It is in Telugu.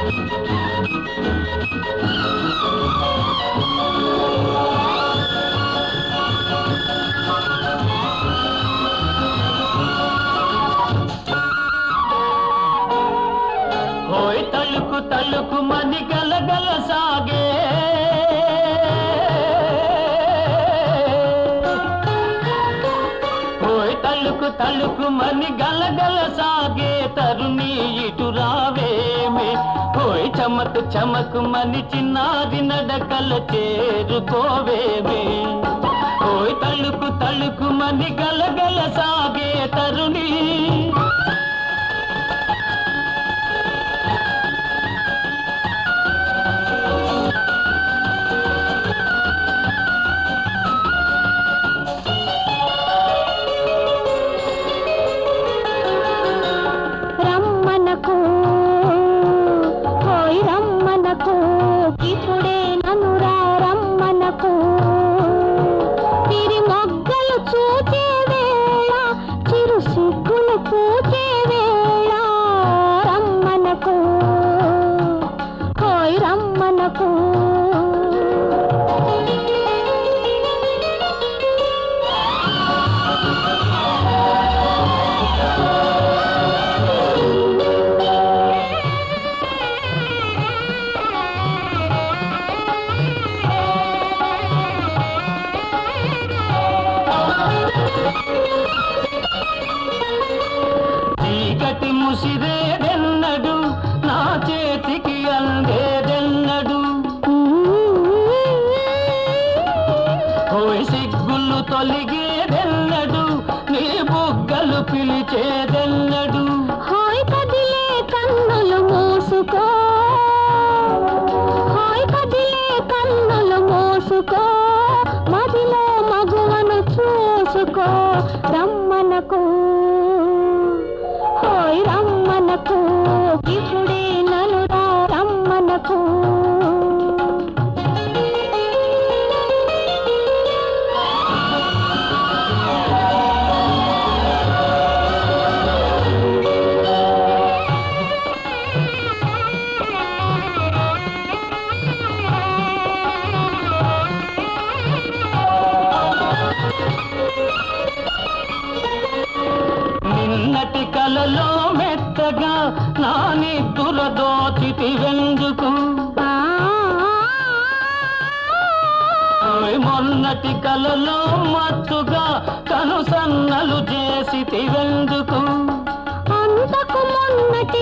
హోయ్ తలుకు తలుకు మని గలగల సాగే హోయ్ తలుకు తలుకు మని గలగల సాగే తరుణి ఇటు రావేమే హోయ్ చమకు చమకు మని చిన్నారి నడకల చేరుకోవేమే హోయ్ తలుకు తలుకు మని గలగల సాగే తరుణి రమ్మనకు హోయ్ రమ్మనకు ఇప్పుడే నన్ను రా రమ్మనకు తిరి మొగ్గలు చూచే వేళ చిరు సిగ్గులు పూచే వేళ రమ్మనకు హోయ్ రమ్మనకు చీకటి ముసిరేదెన్నడు నా చేతికి అందేదెన్నడు ఓయ్ సిగ్గులు తొలిగేదెన్నడు నీ బుగ్గలు పిలిచేదెన్నడు హాయ్ కదిలే కన్నులు మూసుకో హాయ్ కదిలే కన్నులు మూసుకో మదిలో మగువను చూసుకో రమ్మనకు హాయ్ రమ్మనకు ఇప్పుడే నన్ను రా రమ్మనకు నిన్నటి కలలో మెత్తగా నా నిద్దుర దోచితి వెందుకు ఓయ్ మొన్నటి కలలో మత్తుగా కనుసన్నలు చేసితి వెందుకు అంతకు మొన్నటి